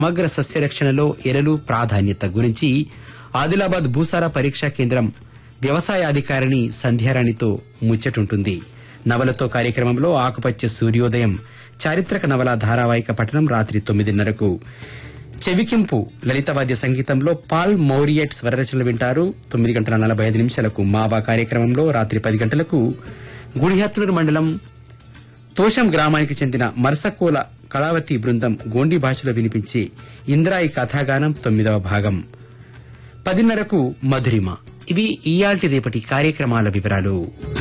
సమగ్ర సస్యరక్షణలో ఎరలు ప్రాధాన్యత గురించి ఆదిలాబాద్ భూసార పరీక్షా కేంద్రం వ్యవసాయ అధికారిని సంధ్యారాణితో ముచ్చటుంటుంది నవలతో కార్యక్రమంలో ఆకుపచ్చ సూర్యోదయం చారిత్రక నవల ధారావాహిక పఠనం రాత్రి తొమ్మిదిన్నరకు చెవికింపు లలితవాద్య సంగీతంలో పాల్ మౌరియట్ స్వరరచనలు వింటారు తొమ్మిది గంటల నలభై ఐదు నిమిషాలకు మావా కార్యక్రమంలో రాత్రి పది గంటలకు గుడిహత్లూరు మండలం తోషం గ్రామానికి చెందిన మరసకోల కళావతి బృందం గోండి భాషలో వినిపించే ఇంద్రాయి కథాగానం తొమ్మిదవ భాగం పదిన్నరకు మధురిమ ఇవి ఇయాల్టి రేపటి కార్యక్రమాల వివరాలు